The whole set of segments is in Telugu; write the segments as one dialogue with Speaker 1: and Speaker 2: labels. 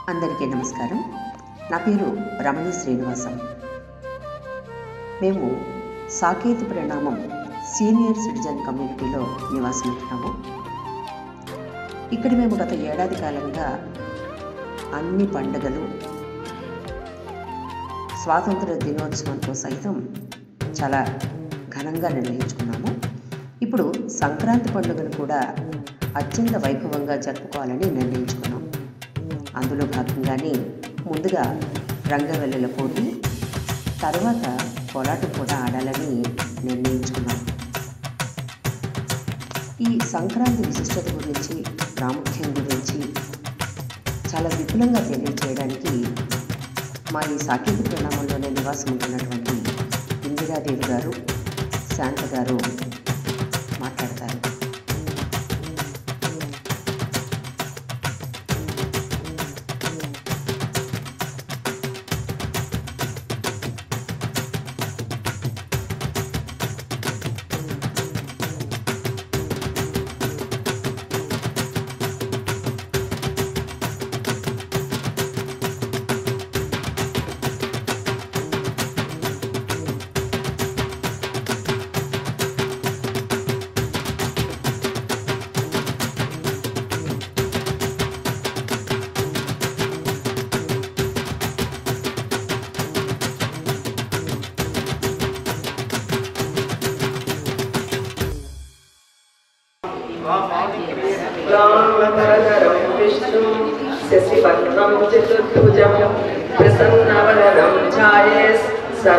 Speaker 1: అందరికీ నమస్కారం నా పేరు రమణి శ్రీనివాసం మేము సాకేత్ పరిణామం సీనియర్ సిటిజన్ కమ్యూనిటీలో నివాసం ఉంటున్నాము ఇక్కడ మేము గత ఏడాది కాలంగా అన్ని పండుగలు స్వాతంత్ర దినోత్సవంతో సైతం చాలా ఘనంగా నిర్వహించుకున్నాము ఇప్పుడు సంక్రాంతి పండుగను కూడా అత్యంత వైభవంగా జరుపుకోవాలని నిర్ణయించుకున్నాం అందులో భాగంగానే ముందుగా రంగవల్లుల పోటీ తర్వాత కోలాటం కూడా ఆడాలని నిర్ణయించుకున్నాం ఈ సంక్రాంతి విశిష్టత గురించి ప్రాముఖ్యం గురించి చాలా విపులంగా తెలియజేయడానికి మా ఈ సాకేత ప్రణామంలోనే నివాసం ఉంటున్నటువంటి ఇందిరాదేవి గారు శాంత గారు మాట్లాడతారు
Speaker 2: లాంబరధరం విష్ణుం శశివర్ణం చతుర్భుజం ప్రసన్నవదనం ఛాయేస్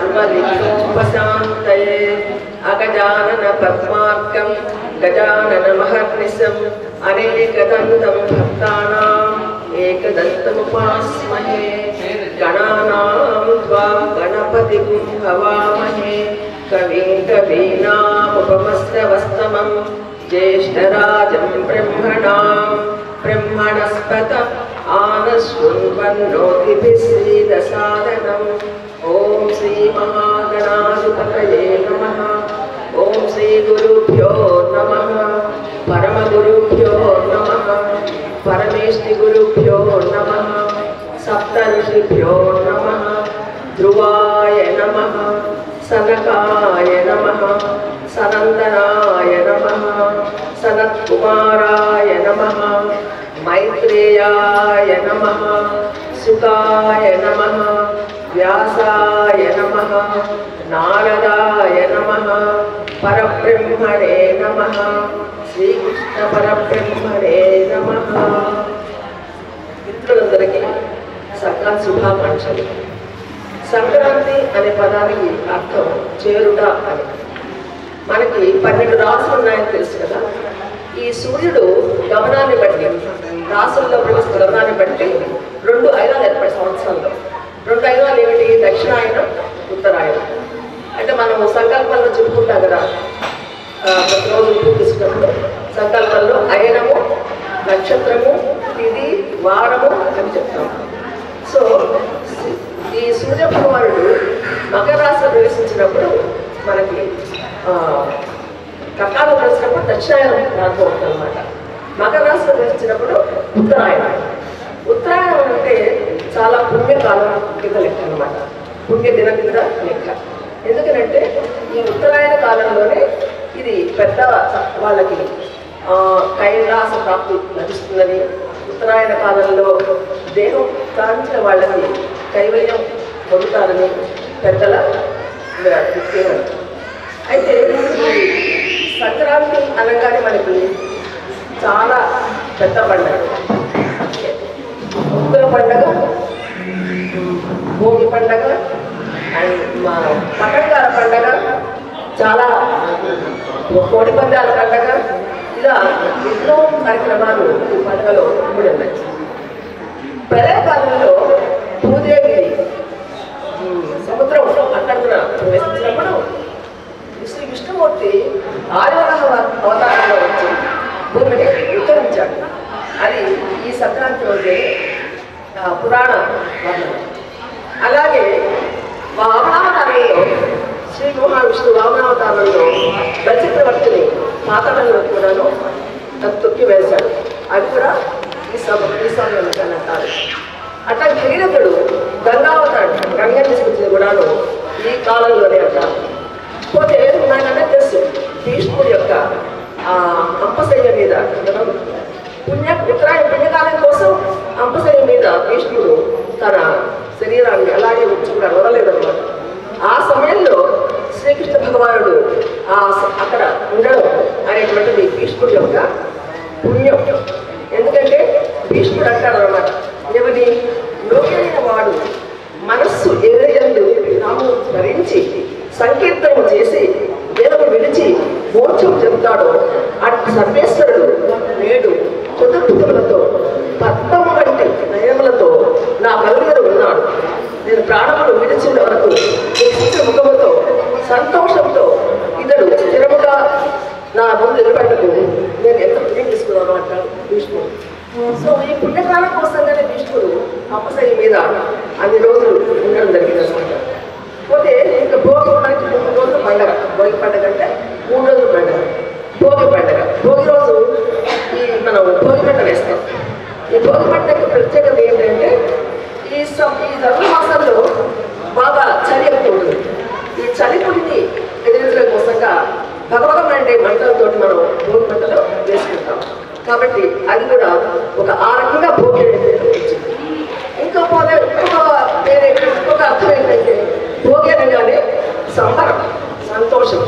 Speaker 2: సర్వవిఘ్నోపశాంతయే అగజానన పద్మార్కం గజానన మహర్నిశం అనేకదంతం భక్తానాం ఏకదంతముపాస్మహే గణానాం త్వా గణపతిం హవామహే కవిం కవీనాముపమస్తవస్తమం ज्येष्ठराजं ब्रह्मणां ब्रह्मणस्पत आनशृण्वन्नोतिभिः श्रीदसादनम् ॐ श्रीमहागणाधिपतये नमः ॐ श्रीगुरुभ्यो नमः परमगुरुभ्यो नमः परमेष्टिगुरुभ्यो नमः सप्तऋषिभ्यो नमः ध्रुवाय नमः सनकाय नमः सनन्दनाय नमः सनत्कुमाराय नमः मैत्रेयाय नमः सुकाय नमः व्यासाय नमः नारदाय नमः परब्रह्मणे नमः श्रीकृष्णपरब्रह्मणे नमः మిత్రులందరికీ సకల శుభాకాంక్షలు సంక్రాంతి అనే పదానికి అర్థం చేరుట అని మనకి పన్నెండు రాసులు ఉన్నాయని తెలుసు కదా ఈ సూర్యుడు గమనాన్ని బట్టి రాసుల్లో ప్రవేశిస్తున్న గమనాన్ని బట్టి రెండు ఐదాలు ఏర్పడే సంవత్సరంలో రెండు ఐదాలు ఏమిటి దక్షిణాయనం ఉత్తరాయణం అంటే మనం సంకల్పంలో చెప్పుకుంటాం కదా ఆ, ప్రతిరోజు ఉప్పు తీసుకున్నప్పుడు సంకల్పంలో అయనము నక్షత్రము తిది వారము అని చెప్తాం సో ఈ సూర్య భగవానుడు మకర రాశిలో ప్రవేశించినప్పుడు మనకి ఆ, కర్కాలు ప్రవేశించినప్పుడు దక్షిణాయనం ప్రాంతం ఉంటుంది అనమాట మకర రాశిలో ప్రవేశించినప్పుడు ఉత్తరాయణం ఉత్తరాయణం అంటే చాలా పుణ్యకాలం కింద లెక్క అనమాట పుణ్య దిన కింద లెక్క ఎందుకనంటే ఈ ఉత్తరాయణ కాలంలోనే ఇది పెద్ద వాళ్ళకి ఆ, కైలాస ప్రాప్తి లభిస్తుందని ఉత్తరాయణ కాలంలో దేహం కాంచిన వాళ్ళకి కైవల్యం పొందుతారని పెద్దల విజ్ఞానం అయితే ఈ సంక్రాంతి అనగానే మనకి చాలా పెద్ద పండుగ ముగ్గుల పండుగ భోగి పండుగ అండ్ మా పటంగాల పండుగ చాలా కోడి పందాల పండుగ ఇలా ఎన్నో కార్యక్రమాలు ఈ పండుగలో ఇమిడి ఉన్నాయి ప్రళయకాలంలో భూదేవి ఉమ్, సముద్రం అక్కడున్న ప్రవేశించినప్పుడు శ్రీ విష్ణుమూర్తి ఆదివరాహ అవతారంలో వచ్చి భూమిని ఉత్తరించాడు అది ఈ సంక్రాంతి రోజే ఆ, పురాణ వర్ణన అలాగే వామనావతారంలో శ్రీ మహావిష్ణు వామనావతారంలో బలిచక్రవర్తిని పాతాళంలో కూడాను తొక్కి వేశాడు అది కూడా ఈ సమ ఈ సమయంలో అంటారు అట్లా భగీరథుడు గంగావతాడు గంగ తీసుకొచ్చింది కూడాను ఈ కాలంలోనే అంటారు పోతే నాకన్నా తెలుసు భీష్ముడి యొక్క ఆ అంపశయ్య మీద మనం పుణ్య ఉత్తరాయణ పుణ్యకాలం కోసం అంపశయ్య మీద భీష్ముడు తన శరీరాన్ని అలాగే ఉంచుకున్నాడు వదలేదన్నమాట ఆ సమయంలో శ్రీకృష్ణ భగవానుడు ఆ స- అక్కడ ఉండడం అనేటువంటిది భీష్ముడి యొక్క పుణ్యం ఎందుకంటే భీష్ముడు అంటాడు అనమాట ఎవరి లోకైన వాడు మనస్సు ఏదైందు నాము ధరించి సంకీర్తనము చేసి వేదము విడిచి మోక్షం చెబుతాడో అటు సర్వేశ్వరుడు నేడు చతుర్భుజములతో పద్మము వంటి నయములతో నా కలుగులో ఉన్నాడు నేను ప్రాణములు విడిచిన వరకు నిశ్చిత ముఖముతో సంతోషంతో ఇతడు స్థిరముగా నా ముందు నిలబడకు నేను ఎంత పుణ్యం తీసుకున్నాను అంటాడు భీష్ముడు సో ఈ పుణ్యకాలం కోసంగానే భీష్ముడు అప్పసయ్య మీద అన్ని రోజులు ఉండడం జరిగింది అనమాట పోతే ఇంకా భోగి మనకి మూడు రోజులు పండగ భోగి పండగ అంటే మూడు రోజులు పండగ భోగి పండగ భోగి రోజు ఈ మనం భోగి పంట వేస్తాం ఈ భోగి పంట యొక్క ప్రత్యేకత ఏంటంటే ఈ సం- ఈ ధర్మ మాసంలో బాగా చలి ఎక్కువ ఉంటుంది ఈ చలి పొడిని ఎదిరించడం కోసంగా భగవతమైన మంటలతోటి మనం భోగి మంటలు వేసుకుంటాం కాబట్టి అది కూడా ఒక ఆ రకంగా భోగి అనేది వచ్చింది ఇంకా పోతే ఇంకొక వేరే ఇంకొక అర్థం ఏంటంటే భోగి అనగానే సంబరం సంతోషం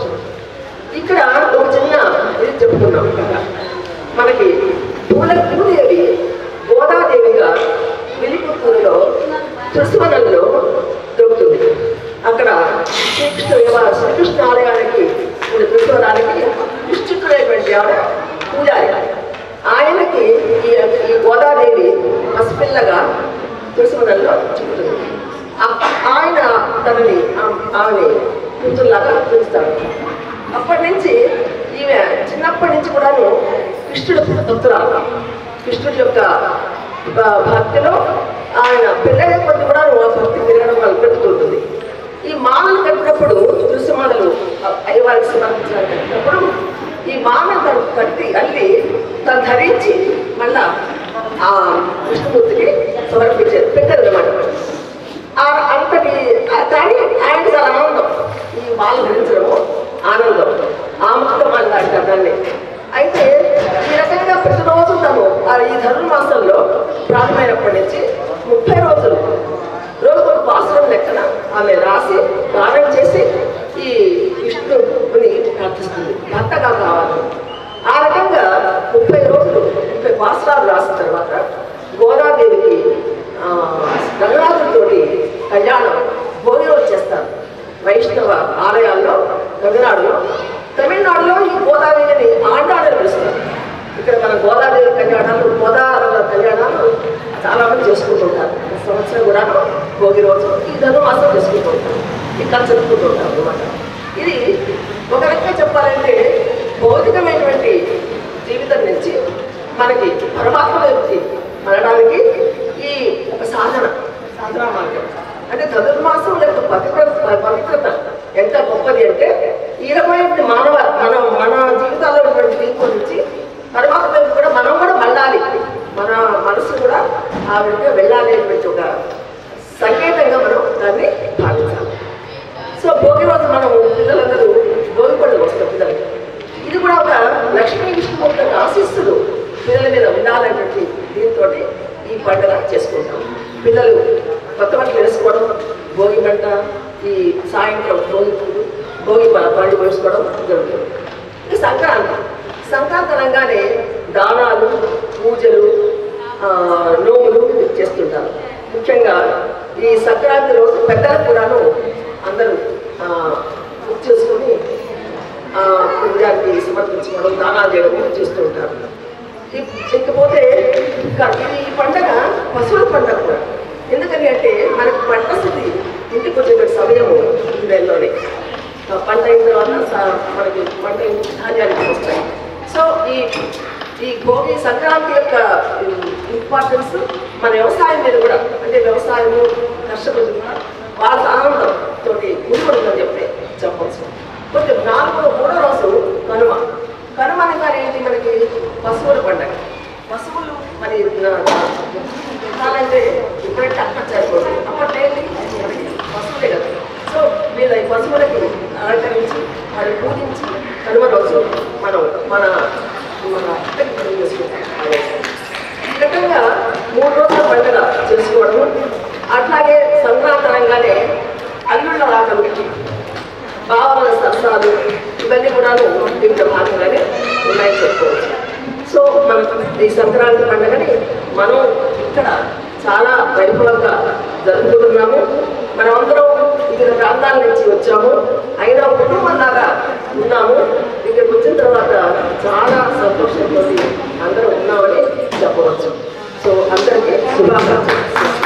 Speaker 2: ఇక్కడ ఒక చిన్న ఇది చెప్పుకున్నాం కదా మనకి పూల పూదేవి గోదాదేవిగా విలిపుత్తూరులో తులసివనంలో దొరుకుతుంది అక్కడ శ్రీకృష్ణ దేవ- శ్రీకృష్ణ ఆలయానికి ఉన్న తులసివనానికి విష్ణుకుడైనటువంటి ఆవిడ పూజారి ఆయనకి ఈ ఈ గోదాదేవి పసిపిల్లగా తులసివనంలో చెబుతుంది ఆ- ఆయన తనని ఆ- ఆమె కూతురులాగా పిలుస్తాడు అప్పటి నుంచి ఈమె చిన్నప్పటి నుంచి కూడాను కృష్ణుడు భక్తురాలు కృష్ణుడి యొక్క భ- భక్తిలో ఆయన పిల్లల కొద్ది కూడా ఆ భక్తి పెరగడం వల్ల పెరుగుతుంటుంది ఈ మాలలు కట్టినప్పుడు తులసిమాలలు అయ్యవారికి సమర్పించాలని కట్టినప్పుడు ఈ మాల తను కట్టి అల్లి తను ధరించి మళ్ళా ఆ విష్ణుమూర్తికి సమర్పించారు పెట్టారు అనమాట ఆ అంతటి ఆ కానీ ఆయన చాలా ఆనందం ఈ వాళ్ళు ధరించడము ఆనందం ఆముక్తం అంటారు దాన్ని అయితే ఈ రకంగా ప్రతిరోజు తను ఆ ఈ ధనుర్మాసంలో ప్రారంభమైనప్పటి నుంచి ముప్పై రోజులు రోజు ఒక పాసురం లెక్కన ఆమె రాసి దానం చేసి ఈ విష్ణుని ప్రార్థిస్తుంది భర్తగా కావాలి ఆ రకంగా ముప్పై రోజులు ముప్పై పాసురాలు రాసిన తర్వాత గోదాదేవికి గంగనాథుడితోటి కళ్యాణం భోగి రోజు చేస్తారు వైష్ణవ ఆలయాల్లో గంగనాడులో తమిళనాడులో ఈ గోదాదేవిని ఆండాడని పిలుస్తారు ఇక్కడ మన గోదాదేవి కళ్యాణాలు గోదావరి కళ్యాణాలు చాలా మంది చేసుకుంటుంటారు ఈ సంవత్సరం కూడా భోగి రోజు ఈ ధనుమాసం చేసుకుంటూ ఉంటారు ఇక్కడ జరుపుకుంటూ ఉంటారు అనమాట ఇది ఒక రకంగా చెప్పాలంటే భౌతికమైనటువంటి జీవితం నుంచి మనకి పరమాత్మ వైపుకి మనడానికి ఈ ఒక సాధన సాధన మార్గం అంటే చతుర్మాసం యొక్క పవిత్ర పవిత్రత ఎంత గొప్పది అంటే ఈ రకమైన మానవ మనం మన జీవితాల్లో ఉన్నటువంటి దీపం నుంచి పరమాత్మ వైపు కూడా మనం కూడా మళ్ళాలి మన మనసు కూడా ఆ విధంగా వెళ్ళాలి అనేటువంటి ఒక సంకేతంగా మనం దాన్ని భావించాలి సో భోగి రోజు మనం పిల్లలందరూ భోగి పళ్ళు వస్తాం పిల్లలకి ఇది కూడా ఒక లక్ష్మీ విష్ణుమూర్తి యొక్క ఆశీస్సులు పిల్లల మీద ఉండాలనేటువంటి దీంతో ఈ పండుగ చేసుకుంటాం పిల్లలు కొత్త బట్టలు వేసుకోవడం భోగి పంట ఈ సాయంత్రం భోగి పూలు భోగి ప- పళ్ళు వేసుకోవడం జరుగుతుంది ఇది సంక్రాంతి సంక్రాంతి అనగానే దానాలు పూజలు ఆ, నోములు చేస్తుంటారు ముఖ్యంగా ఈ సంక్రాంతి రోజు పెద్దలకు కూడాను అందరూ ఆ, బుక్ చేసుకొని ఆ, పూజానికి సమర్పించుకోవడం దానాలు చేయడం చేస్తూ ఉంటారు ఇ- ఇకపోతే ఇంకా ఇది ఈ పండగ పశువుల పండగ కూడా ఎందుకని అంటే మనకి పంట స్థితి ఇంటికి వచ్చేటువంటి సమయము ఈ నెలలోనే ఆ పంట అయిన తర్వాత స- మనకి పంట ధాన్యానికి వస్తాయి సో ఈ ఈ భోగి సంక్రాంతి యొక్క ఇంపార్టెన్స్ మన వ్యవసాయం మీద కూడా అంటే వ్యవసాయము కర్షకులు కూడా వాళ్ళ ఆనందం తోటి ముడిపడుతుందని చెప్పి చెప్పవచ్చు కొంచెం నాలుగో మూడో రోజు కనుమ కనుమ అనగానే ఏంటి మనకి పశువుల పండగ పశువులు మరి నా- చెప్పాలంటే ఇప్పుడంటే మూడు రోజుల పండుగ చేసుకోవడము అట్లాగే సంక్రాంతి అనగానే అల్లుళ్ళ రాకమికి భావన సరసాలు ఇవన్నీ కూడా వివిధ భాగంగానే ఉన్నాయని చెప్పుకోవచ్చు సో మన ఈ సంక్రాంతి పండుగని మనం ఇక్కడ చాలా వైభవంగా జరుపుకుంటున్నాము మనం అందరం వివిధ ప్రాంతాల నుంచి వచ్చాము అయినా కుటుంబంలాగా ఉన్నాము ఇక్కడికి వచ్చిన తర్వాత చాలా సంతోషంతో అందరం ఉన్నామని చెప్పవచ్చు సో అందరికీ శుభాకాంక్షలు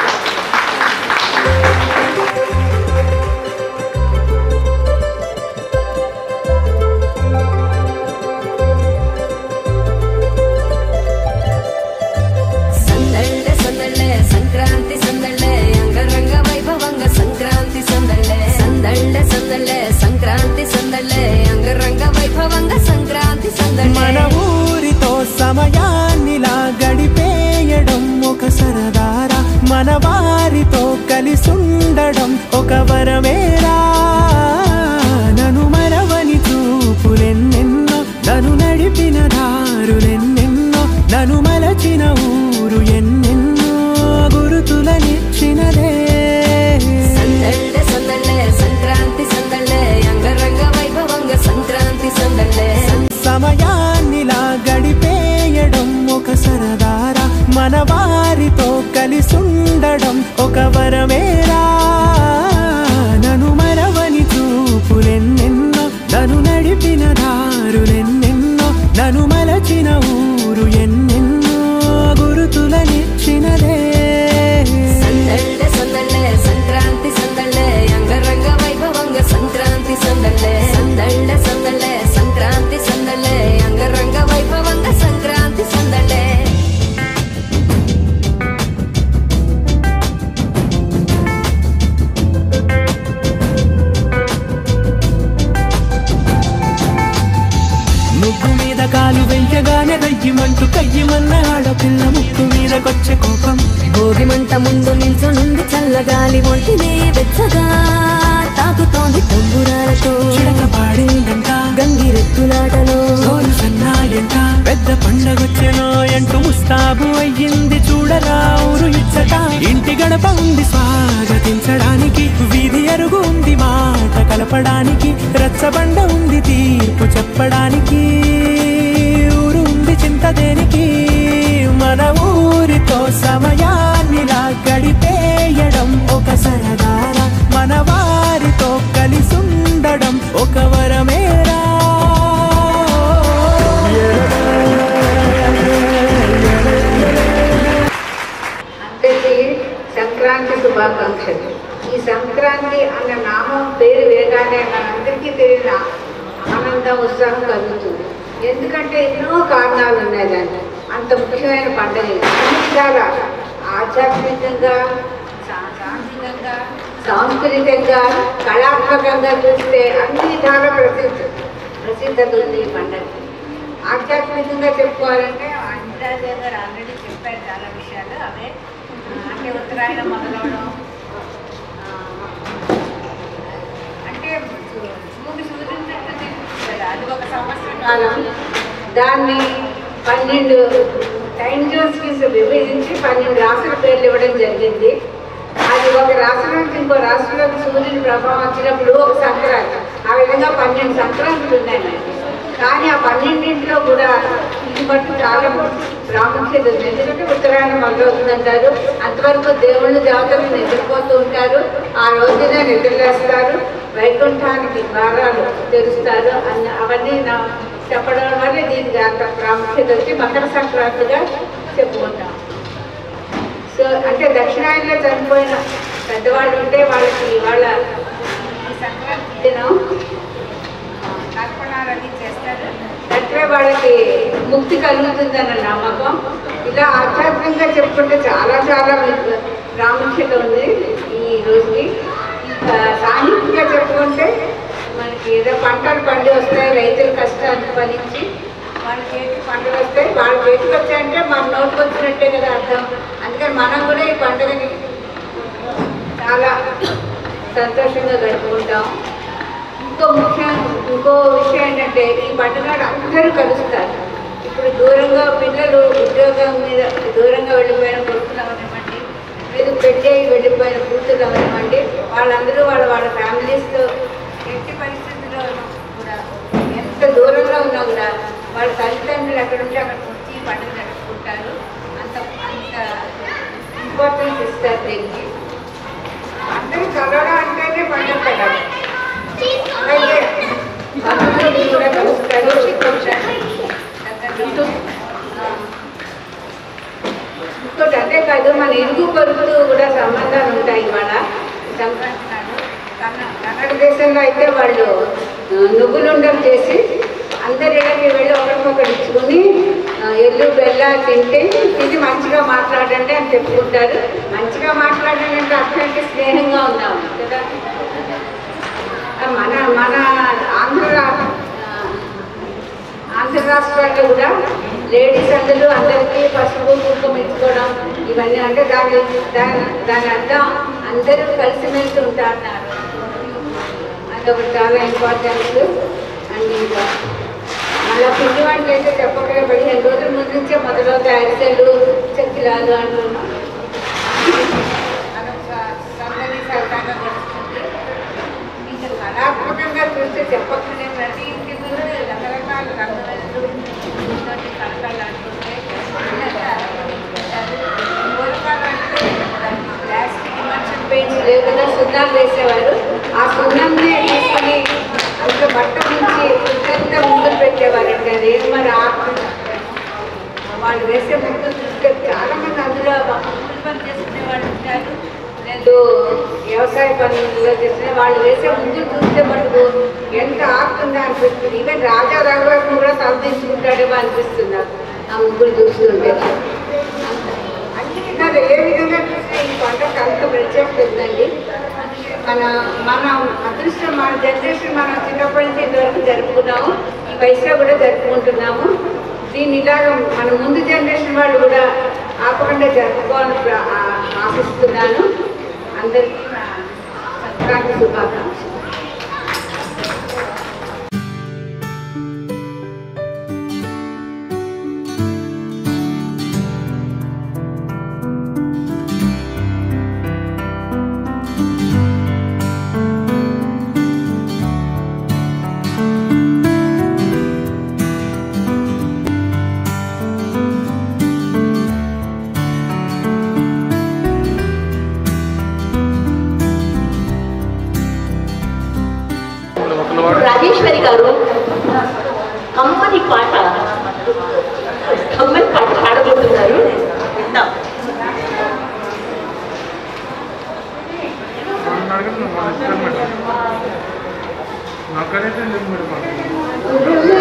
Speaker 3: సందళ్ళే సందళ్ళే సంక్రాంతి సందళ్ళే అంగరంగ వైభవంగ సంక్రాంతి సందళ్ళే సందళ్ళే సందళ్ళే సంక్రాంతి సందళ్ళే అంగరంగ వైభవంగ సంక్రాంతి సందళ్ళే
Speaker 4: మన ఊరితో సమయాన్నిలా గడిపేయడం ఒక సరదారా మన వారితో కలిసుండడం ఒక వరమేరా నన్ను మరవని చూపులెన్నెన్నో నన్ను నడిపిన దారులెన్నెన్నో నన్ను మలచిన ఊరు ఎన్నెన్నో గురుతులనిచ్చినదే
Speaker 3: సందళ్ళే సందళ్ళే సంక్రాంతి సందళ్ళే అంగరంగ వైభవంగ సంక్రాంతి సందళ్ళే
Speaker 4: సమయాన్నిలా గడిపేయడం ఒక సరదారా మన వారితో కలిసుండడం ఒక వరమేరా నన్ను మరవని చూపులెన్నెన్నో నన్ను నడిపిన దారులెన్నెన్నో నన్ను మలచిన ఊరు ఎన్నెన్నో గురుతులనిచ్చినదే
Speaker 3: సందళ్ళే సందళ్ళే సంక్రాంతి సందళ్ళే అంగరంగ వైభవంగ సంక్రాంతి సందళ్ళే సందళ్ళే సందళ్ళే సంక్రాంతి సందళ్ళే అంగరంగ వైభవంగ సంక్రాంతి సందళ్ళే
Speaker 4: ముగ్గు మీద కాలు వెయ్యగానే రయ్యమంటూ కయ్యమన్న ఆడపిల్ల ముక్కు మీదకొచ్చే కోపం
Speaker 3: భోగి మంట ముందు నిల్చొనుంది చల్లగాలి ఒంటినే వెచ్చగా తాకుతోంది తంబురాలతో
Speaker 4: చిడక పాడేదంట
Speaker 3: గంగిరెత్తులాటలో
Speaker 4: తోలు సన్నాయంట పెద్ద పండగొచ్చెనో ఎంటూ ముస్తాబు అయ్యింది చూడరా ఊరు ఇచ్చట ఇంటి గడప ఉంది స్వాగతించడానికి వీధి అరుగు ఉంది మాట కలపడానికి రచ్చబండ ఉంది తీర్పు చెప్పడానికి ఊరు ఉంది చింత దేనికి మన ఊరితో సమయాన్నిలా గడిపేయడం ఒక సరదారా మన వారితో కలిసుండడం ఒక వరమేరా
Speaker 5: అందరికీ సంక్రాంతి శుభాకాంక్షలు ఈ సంక్రాంతి అన్న నామం పేరు వినగానే మనందరికీ తెలియని ఆనందం ఉత్సాహం కలుగుతుంది ఎందుకంటే ఎన్నో కారణాలు ఉన్నాయి దానికి అంత ముఖ్యమైన పండుగ ఇది. అన్ని విధాల ఆధ్యాత్మికంగా సా- సాంఘికంగా సాంస్కృతికంగా కళాత్మకంగా చూస్తే అన్ని విధాల ప్రసిద్ధ ప్రసిద్ధత ఉంది ఈ పండుగ ఆధ్యాత్మికంగా చెప్పుకోవాలంటే అంజరాజు గారు ఆల్రెడీ చెప్పారు చాలా విషయాలు అవే ఆ, అంటే ఉత్తరాయణం మొదలవడం ఆ, అంటే సూ- సూర్యుడు సూర్యుని చుట్టూ తిరుగుతుంది కదా, అది ఒక సంవత్సర కాలం దాన్ని పన్నెండు టైం జోన్స్కి విభజించి పన్నెండు రాష్ట్రాల పేర్లు ఇవ్వడం జరిగింది అది ఒక రాష్ట్రం నుంచి ఇంకో రాష్ట్రంలోకి సూర్యుని ప్రభావం వచ్చినప్పుడు ఒక సంక్రాంతి ఆ విధంగా పన్నెండు సంక్రాంతులు ఉన్నాయి మనకి కానీ ఆ పన్నెండింటిలో కూడా ఇది మట్టు చాలా ప్రాముఖ్యత ఉంది ఎందుకంటే ఉత్తరాయణం మొదలవుతుందంటారు అంతవరకు దేవుళ్ళు జాతరలు నిద్రపోతూ ఉంటారు ఆ రోజున నిద్రలేస్తారు వైకుంఠానికి ద్వారాలు తెరుస్తారు అన్న అవన్నీ నా చెప్పడం వల్ల దీనికి అంత ప్రాముఖ్యత వచ్చి మకర సంక్రాంతిగా చెప్పుకుంటాం సో అంటే దక్షిణాయనలో చనిపోయిన పెద్దవాళ్ళు ఉంటే వాళ్ళకి వాళ్ళ ఈ సంక్రాంతి దినం తర్పణాలన్నీ చేస్తారు అంటే వాళ్ళకి ముక్తి కలుగుతుందన్న నమ్మకం ఇలా ఆధ్యాత్మికంగా చెప్పుకుంటే చాలా చాలా మీకు ప్రాముఖ్యత ఉంది ఈ రోజుకి ఇంకా సాహిత్యంగా చెప్పుకుంటే మనకి ఏదో పంటలు పండి వస్తాయి రైతుల కష్టాన్ని ఫలించి వాళ్ళ చేతికి పంటలు వస్తాయి వాళ్ళ చేతికి వచ్చాయంటే మన నోటికి వచ్చినట్టే కదా అర్థం అందుకని మనం కూడా ఈ పండుగని చాలా సంతోషంగా గడుపుకుంటాం ఇంకో ముఖ్యం ఇంకో విషయం ఏంటంటే ఈ పండుగ నాడు అందరూ కలుస్తారు ఇప్పుడు దూరంగా పిల్లలు ఉద్యోగం మీద దూరంగా వెళ్ళిపోయిన కొడుకులు వాళ్ళందరూ వాళ్ళ వాళ్ళ ఫ్యామిలీస్తో ఎట్టి పరిస్థితుల్లో కూడా ఎంత దూరంలో ఉన్నా కూడా వాళ్ళ తల్లిదండ్రులు ఎక్కడ ఉంటే అక్కడికి వచ్చి ఈ పండుగ జరుపుకుంటారు అంత అంత ఇంపార్టెన్స్ ఇస్తారు దీనికి అందరూ చదవడం అంటేనే పండుగ కదా అలాగే బంధువులు కూడా కలుస్తారు దగ్గరలో. ఇంకోటి అంతే కాదు మన ఇరుగు పొరుగులు కూడా సంబంధాలు ఉంటాయి ఇవాళ సంక్రాంతి నాడు కన్న- కన్నడ దేశంలో అయితే వాళ్ళు ఆ, నువ్వులుండలు చేసి అందరి ఇళ్ళకి వెళ్ళి ఒకరికొకరు ఇచ్చుకుని ఆ, ఎల్లు బెల్ల తింటే తిని మంచిగా మాట్లాడండి అని చెప్పుకుంటారు మంచిగా మాట్లాడండి అంటే అర్థం అంటే స్నేహంగా ఉన్నాము కదా ఆ, మన మన ఆంధ్ర రా- ఆ, ఆంధ్ర రాష్ట్రాల్లో కూడా లేడీస్ అందరూ అందరికీ పసుపు కుంకుమ ఇచ్చుకోవడం ఇవన్నీ అంటే దాని దాని దాని అర్థం అందరూ కలిసిమెలిసి ఉంటారన్నారు అదొకటి చాలా ఇంపార్టెంట్ అండ్ ఇంకా మళ్ళీ పిండి వంటలు అయితే చెప్పకుండా పదిహేను రోజుల ముందు నుంచే మొదలవుతాయి అరిసెలు చక్కిలాలు అంటున్నాం అదొక సందడి సరదాగా గడుస్తుంది ఇంకా కళాత్మకంగా చూస్తే చెప్పకనే ప్రతి ఇంటి ముందు రకరకాల రంగులు తోటి కళకళలాడుతుంటాయి పిల్లలంతా ఆనందించుకుంటారు. పూర్వకాలం అంటే దానికి ప్లాస్టిక్ మర్చన్ పెయింట్స్ లేకుండా సున్నాలు వేసేవారు ఆ సున్నంనే తీసుకుని అంత బట్ట నుంచి ఇంత ముందులు పెట్టేవారంటే అదేం మరి ఆత్మ వాళ్ళు వేసే ముగ్గులు చూస్తే చాలా మంది అందులో కూలి పని చేసుకునే వాళ్ళు ఉంటారు లేదు వ్యవసాయ పనుల్లో చేసిన వాళ్ళు వేసే ముగ్గులు చూస్తే మనకు ఎంత ఆపుతుందో అనిపిస్తుంది ఈవెన్ రాజా రఘువర్మ కూడా తలదించుకుంటాడేమో అనిపిస్తుంది నాకు ఆ ముగ్గులు చూస్తుంటే అన్ని కాదు ఏ విధంగా చూస్తే ఈ పంటకు అంత ప్రత్యేకత ఉందండి మన మన అదృష్టం మన జనరేషన్ మనం చిన్నప్పటి నుంచి ఇంతవరకు జరుపుకున్నాము ఈ వయసులో కూడా జరుపుకుంటున్నాము దీన్ని ఇలాగ మన ముందు జనరేషన్ వాళ్ళు కూడా ఆపకుండా జరుపుకోవాలని ప్ర- ఆ- ఆశిస్తున్నాను అందరికీ నా సంక్రాంతి శుభాకాంక్షలు
Speaker 6: రాజేశ్వరి గారు కమ్మని పాట కమ్మని పాట పాడబోతున్నారు విందాం
Speaker 4: నాకైతే లేదు మరి మాకు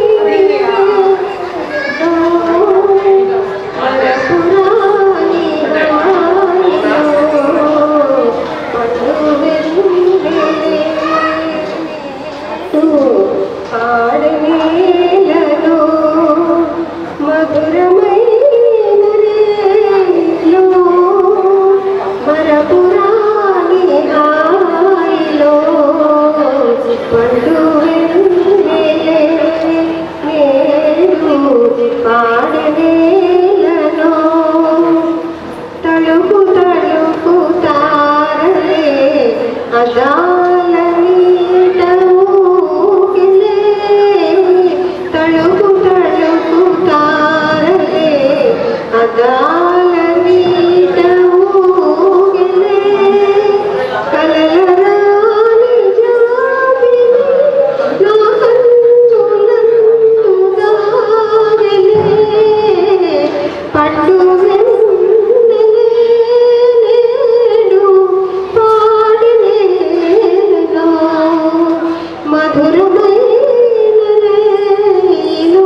Speaker 7: తలుపు తలుపు తారలే అదాల నీట ఊగిలే తలుపు తలుపు తారలే అదాల నీట ఊగిలే కలల రాణి జాబిలి నా కన్నులందు దాగలే పట్టు వెన్నెలేడు పాడినేలో మధురమైన రేలో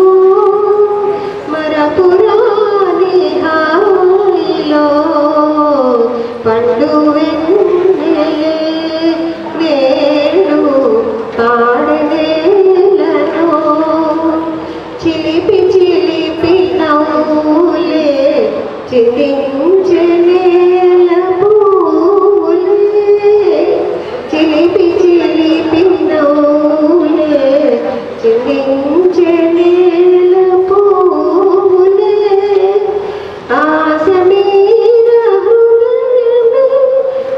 Speaker 7: మరపురాని హాయిలో పండు వెన్నెలే నేడు పాడనేలలో చిలిపి చిలిపి నవ్వులే చిలించే నేల పూలే చిలిపి చిలిపి నవ్వులే చిలించే నేల పూలే ఆశ మీద హృదయమే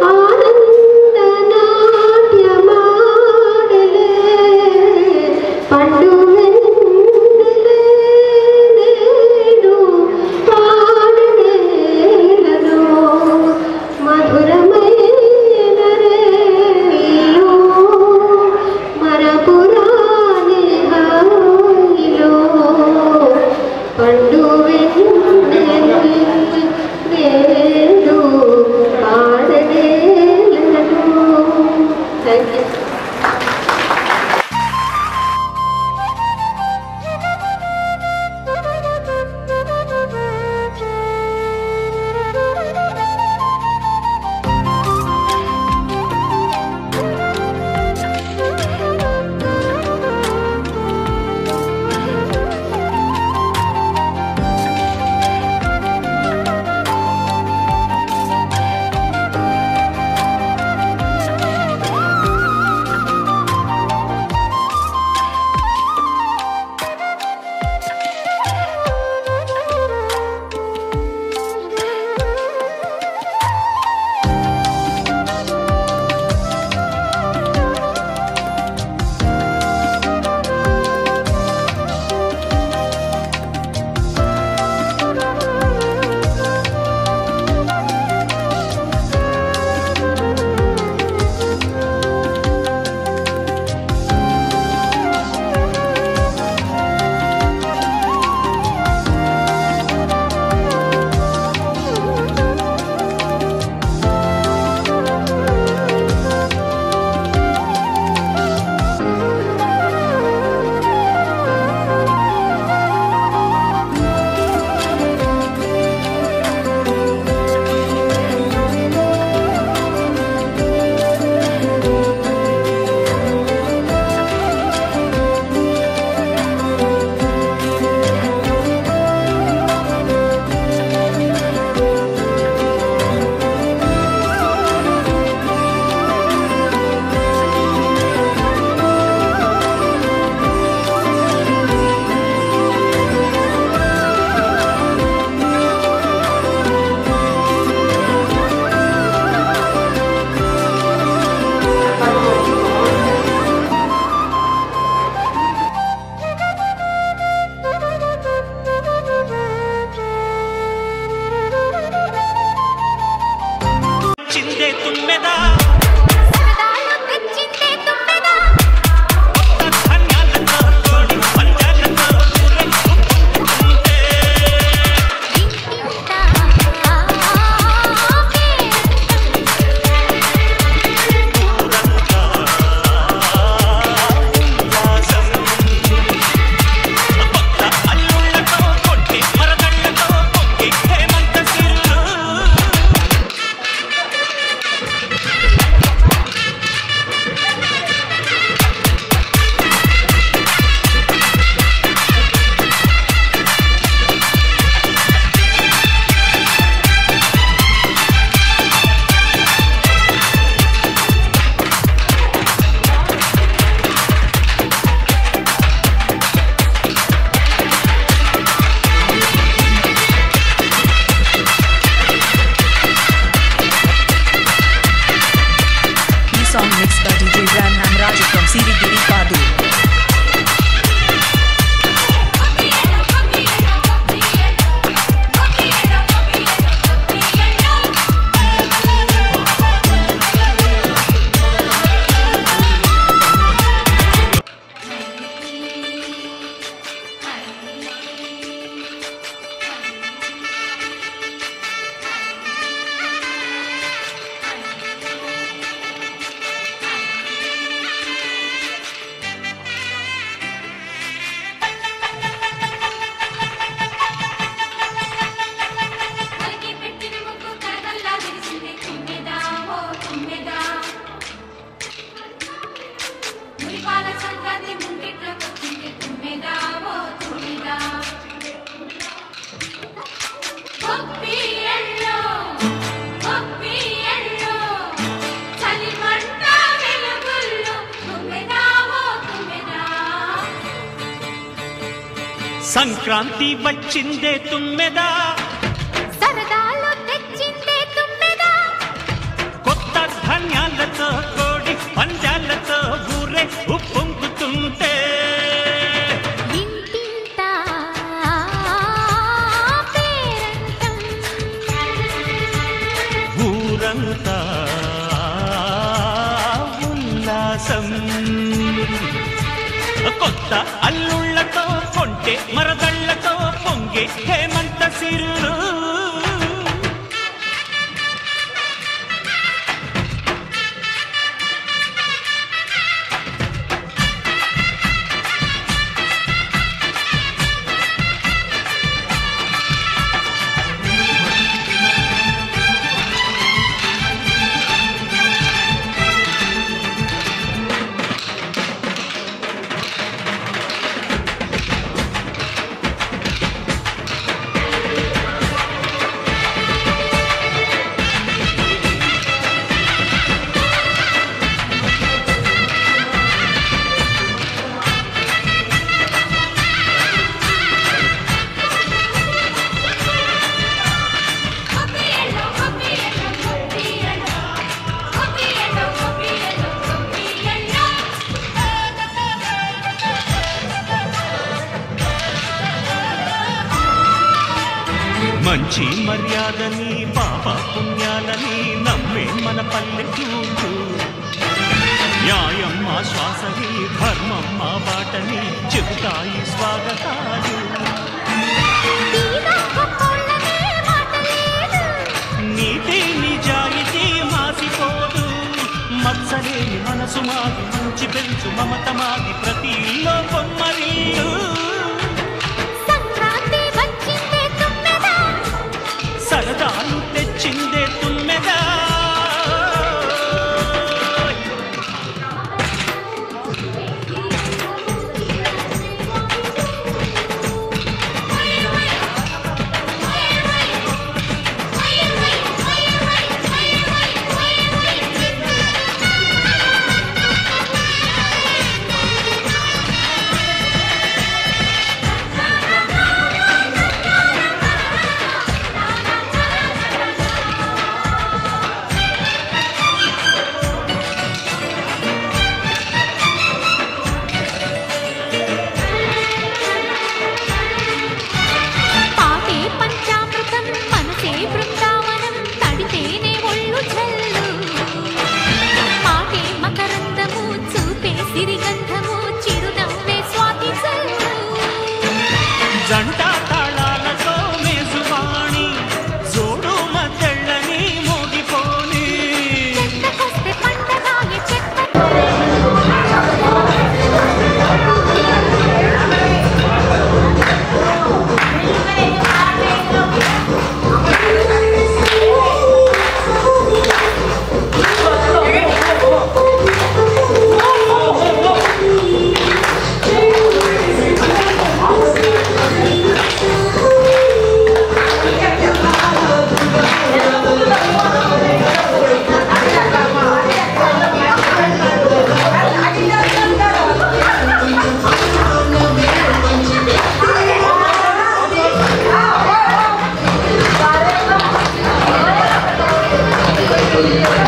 Speaker 4: సంక్రాంతి వచ్చిందే తుమ్మెదా
Speaker 3: సరదాలు తెచ్చిందే తుమ్మెదా
Speaker 4: కొత్త ధాన్యాలతో కోడి పంజాలతో ఊరే ఉప్పొంగుతుంటే
Speaker 3: ఇంటింటా పేరంటం
Speaker 4: ఊరంతా ఉల్లాసం కొత్త అల్లుళ్ళతో కొంటే మరదళ్ళతో పొంగే హేమంత సిరులు మంచి మర్యాదని పాప పుణ్యాలని నమ్మే మన పల్లెటూరు న్యాయం మా శ్వాసని ధర్మం మా బాటని చెబుతాయి స్వాగతాలు
Speaker 3: తీరా గొప్పోళ్ళనే మాట లేదు
Speaker 4: నీతి నిజాయితీ మాసిపోదు మత్సలేని మనసు మాది మంచి పెంచు మమత మాది ప్రతి ఇల్లో బొమ్మరిల్లు
Speaker 3: సంక్రాంతి వచ్చిందే తుమ్మెదా
Speaker 4: సరదాలు తెచ్చిందే తుమ్మెదా
Speaker 3: పాటే పంచామృతం మనసే బృందావనం తడితేనే ఒళ్ళు చల్లు పాటే మకరందము చూపే సిరిగంధము చిరునవ్వే స్వాతి చల్లు
Speaker 4: జంట తాళాలతో మేసువాణి జోడు మద్దళ్ళని మోగిపోని
Speaker 3: చెట్టకొస్తే పండగాయ చెట్ట
Speaker 5: ఆ